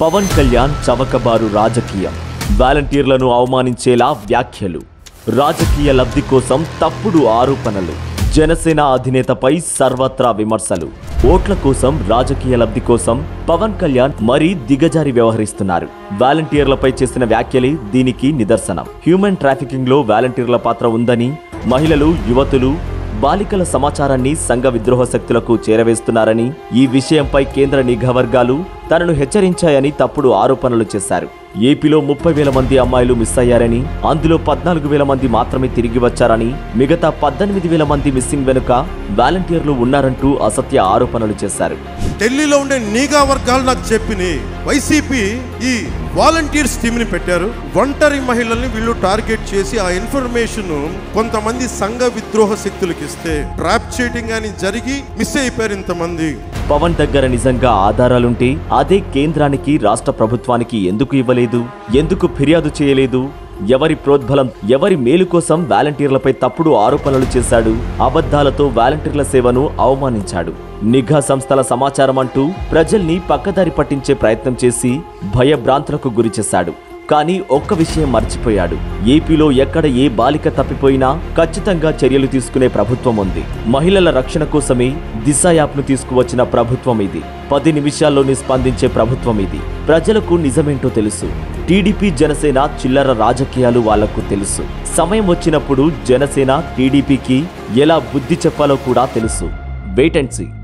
పవన్ కళ్యాణ్ చవకబారు రాజకీయం వాలంటీర్లను అవమానించేలా వ్యాఖ్యలు రాజకీయ లబ్ధి కోసం తప్పుడు ఆరోపణలు జనసేన అధినేతపై సర్వత్రా విమర్శలు ఓట్ల కోసం రాజకీయ లబ్ధి కోసం పవన్ కళ్యాణ్ మరీ దిగజారి వ్యవహరిస్తున్నారు వాలంటీర్లపై చేసిన వ్యాఖ్యలే దీనికి నిదర్శనం హ్యూమన్ ట్రాఫికింగ్ లో వాలంటీర్ల పాత్ర ఉందని మహిళలు యువతులు బాలికల సమాచారాన్ని సంఘ విద్రోహ శక్తులకు చేరవేస్తున్నారని ఈ విషయంపై కేంద్ర నిఘా వర్గాలు తనను హెచ్చరించాయని తప్పుడు ఆరోపణలు చేశారు ఏపీలో ముప్పై వేల మంది అమ్మాయిలు మిస్ అయ్యారని అందులో పద్నాలుగు వేల మంది మాత్రమే తిరిగి వచ్చారని మిగతా పద్దెనిమిది వేల మంది మిస్సింగ్ వెనుక వాలంటీర్లు ఉన్నారంటూ అసత్య ఆరోపణలు చేశారు ఢిల్లీలో ఉండే నిఘా వర్గాలు నాకు చెప్పినాయి వైసీపీ ఈ వాలంటీర్స్ టీమ్ ని పెట్టారు ఒంటరి మహిళల్ని వీళ్ళు టార్గెట్ చేసి ఆ ఇన్ఫర్మేషన్ కొంతమంది సంఘ విద్రోహ శక్తులకు ఇస్తే ట్రాప్ చేయడం కానీ జరిగి మిస్ అయిపోయారు ఇంతమంది పవన్ దగ్గర నిజంగా ఆధారాలుంటే అదే కేంద్రానికి రాష్ట్ర ప్రభుత్వానికి ఎందుకు ఇవ్వలేదు ఎందుకు ఫిర్యాదు చేయలేదు ఎవరి ప్రోద్బలం ఎవరి మేలు కోసం వాలంటీర్లపై తప్పుడు ఆరోపణలు చేశాడు అబద్ధాలతో వాలంటీర్ల సేవను అవమానించాడు నిఘా సంస్థల సమాచారం అంటూ ప్రజల్ని పక్కదారి పట్టించే ప్రయత్నం చేసి భయభ్రాంతులకు గురిచేశాడు కానీ ఒక్క విషయం మర్చిపోయాడు ఏపీలో ఎక్కడ ఏ బాలిక తప్పిపోయినా ఖచ్చితంగా చర్యలు తీసుకునే ప్రభుత్వం ఉంది మహిళల రక్షణ కోసమే దిశ యాప్ను తీసుకువచ్చిన ప్రభుత్వం ఇది పది నిమిషాల్లోనే స్పందించే ప్రభుత్వం ఇది ప్రజలకు నిజమేంటో తెలుసు టీడీపీ జనసేన చిల్లర రాజకీయాలు వాళ్లకు తెలుసు సమయం వచ్చినప్పుడు జనసేన టీడీపీకి ఎలా బుద్ధి చెప్పాలో కూడా తెలుసు వెయిట్ అండ్ సీ